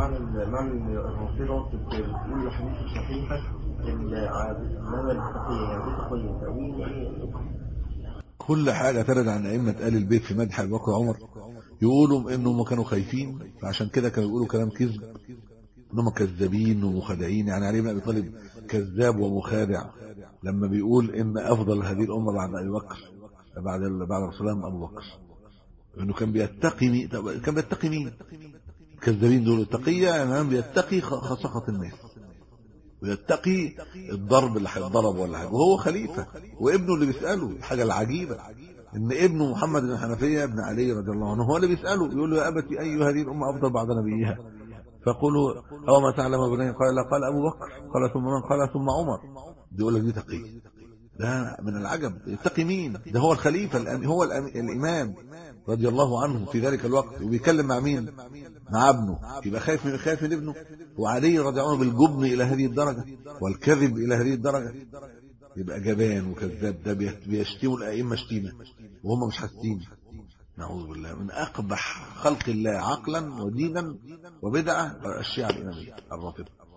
معنى معنى الرافضة بتقول الحديث الصحيحة النبى التقية يعني ايه تقية تأويل يعني كل حاجة ترد عن أئمة آل البيت في مدح أبي بكر وعمر يقولوا إنهم كانوا خايفين فعشان كده كانوا يقولوا كلام كذب إنهم كذابين ومخادعين يعني علي بن أبي طالب كذاب ومخادع لما بيقول إن أفضل هذه الأمة بعد أبي بكر بعد بعد رسول الله أبو بكر إنه كان بيتقي مين كان بيتقي مين الكذابين دول التقية يعني بيتقي سخط الناس ويتقي الضرب اللي هيتضرب ولا حاجه وهو خليفه وابنه اللي بيساله الحاجه العجيبه ان ابنه محمد بن حنفيه بن علي رضي الله عنه هو اللي بيساله يقول له يا ابتي اي هذه الامه افضل بعد نبيها فقولوا او ما تعلم بني قال لا قال ابو بكر قال ثم من قال ثم عمر بيقول لك دي تقي ده من العجب يتقي مين ده هو الخليفه الأم... هو الأم... الامام رضي الله عنه في ذلك الوقت وبيتكلم مع مين مع ابنه يبقى خايف من خايف من ابنه وعلي رضي الله عنه بالجبن الى هذه الدرجه والكذب الى هذه الدرجه يبقى جبان وكذاب ده بيشتموا الائمه شتيمه وهم مش حاسين نعوذ بالله من اقبح خلق الله عقلا ودينا وبدعه الشيعه الاماميه الرافضه